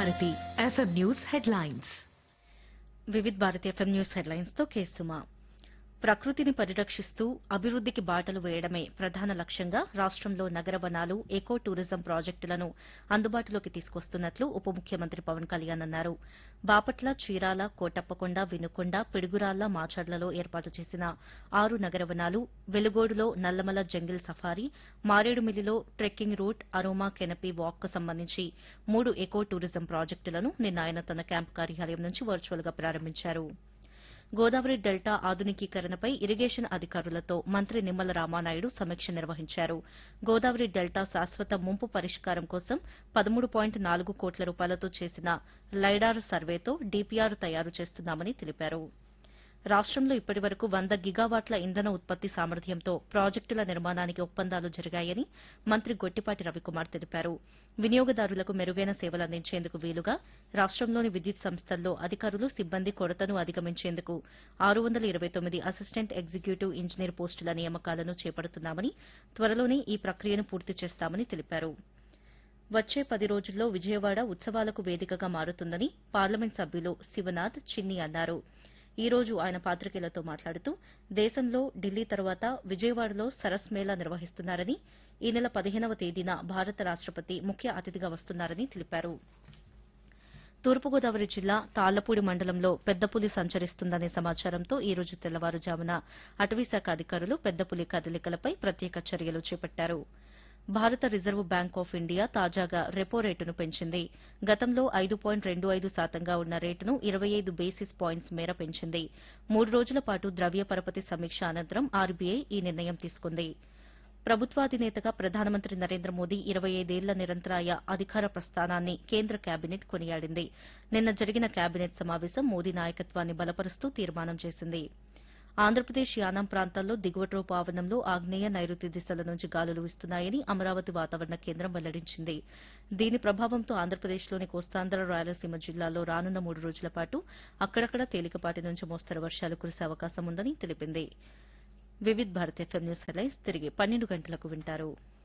Bharati FM news headlines Vividh Bharati FM news headlines తో కేసుమా ప్రకృతిని పరిరక్షిస్తూ అభివృద్దికి బాటలు వేయడమే ప్రధాన లక్ష్యంగా రాష్టంలో నగర వనాలు ఎకో టూరిజం ప్రాజెక్టులను అందుబాటులోకి తీసుకొస్తున్నట్లు ఉప ముఖ్యమంత్రి పవన్ కళ్యాణ్ అన్నారు బాపట్ల చీరాల కోటప్పకొండ వినుకొండ పిడుగురాళ్ల మాచర్లలో ఏర్పాటు చేసిన ఆరు నగర వనాలు వెలుగోడులో నల్లమల జంగిల్ సఫారీ మారేడుమిల్లిలో trekking route aroma canopy walk కు సంబంధించి మూడు ఎకో టూరిజం ప్రాజెక్టులను నిన్న ఆయన తన క్యాంపు కార్యాలయం నుంచి వర్చువల్ గా ప్రారంభించారు గోదావరి డెల్టా ఆధునికీకరణపై ఇరిగేషన్ అధికారులతో మంత్రి నిమ్మల రామానాయుడు సమీక్ష నిర్వహించారు గోదావరి డెల్టా శాశ్వత ముంపు పరిష్కారం కోసం పదమూడు పాయింట్ నాలుగు కోట్ల రూపాయలతో చేసిన లైడార్ సర్వేతో డీపీఆర్ తయారు చేస్తున్నామని తెలిపారు రాష్టంలో ఇప్పటివరకు వంద గిగావాట్ల ఇంధన ఉత్పత్తి సామర్థ్యంతో ప్రాజెక్టుల నిర్మాణానికి ఒప్పందాలు జరిగాయని మంత్రి గొట్టిపాటి రవికుమార్ తెలిపారు వినియోగదారులకు మెరుగైన సేవలు అందించేందుకు వీలుగా రాష్టంలోని విద్యుత్ సంస్థల్లో అధికారులు సిబ్బంది కొరతను అధిగమించేందుకు ఆరు వందల ఇరవై తొమ్మిది అసిస్టెంట్ ఎగ్జిక్యూటివ్ ఇంజనీర్ పోస్టుల నియామకాలను చేపడుతున్నామని త్వరలోనే ఈ ప్రక్రియను పూర్తి చేస్తామని తెలిపారు వచ్చే పది రోజుల్లో విజయవాడ ఉత్సవాలకు వేదికగా మారుతుందని పార్లమెంట్ సభ్యులు శివనాథ్ చిన్ని అన్నారు ఈ రోజు ఆయన పాత్రికేయులతో మాట్లాడుతూ దేశంలో ఢిల్లీ తర్వాత విజయవాడలో సరస్ మేళా నిర్వహిస్తున్నారని ఈ నెల పదిహేనవ తేదీన భారత రాష్టపతి ముఖ్య అతిథిగా వస్తున్నారని తెలిపారు తూర్పుగోదావరి జిల్లా తాళ్లపూడి మండలంలో పెద్దపులి సంచరిస్తుందనే సమాచారంతో ఈ రోజు తెల్లవారుజామున అటవీశాఖ అధికారులు పెద్దపులి కదలికలపై ప్రత్యేక చర్యలు చేపట్టారు భారత రిజర్వ్ బ్యాంక్ ఆఫ్ ఇండియా తాజాగా రెపో రేటును పెంచింది గతంలో ఐదు పాయింట్ రెండు ఐదు శాతంగా ఉన్న రేటును ఇరవై ఐదు బేసిస్ పాయింట్స్ మేర పెంచింది మూడు రోజుల పాటు ద్రవ్య పరపతి సమీక్ష అనంతరం ఆర్బీఐ ఈ నిర్ణయం తీసుకుంది ప్రభుత్వాధినేతగా ప్రధానమంత్రి నరేంద్ర మోదీ ఇరవై ఐదేళ్ల నిరంతరాయ అధికార ప్రస్థానాన్ని కేంద్ర కేబినెట్ కొనియాడింది నిన్న జరిగిన కేబినెట్ సమావేశం మోదీ నాయకత్వాన్ని బలపరుస్తూ తీర్మానం చేసింది ఆంధ్రప్రదేశ్ యానాం ప్రాంతాల్లో దిగువ ట్రోపావనంలో ఆగ్నేయ నైరుతి దిశల నుంచి గాలులు వీస్తున్నాయని అమరావతి వాతావరణ కేంద్రం వెల్లడించింది దీని ప్రభావంతో ఆంధ్రప్రదేశ్లోని కోస్తాంధ్ర రాయలసీమ జిల్లాల్లో రానున్న మూడు రోజుల పాటు అక్కడక్కడ తేలికపాటి నుంచి మోస్తరు వర్షాలు కురిసే అవకాశం ఉందని తెలిపింది Vividh Bharat FM news headlines తిరిగి పన్నెండు గంటలకు వింటారు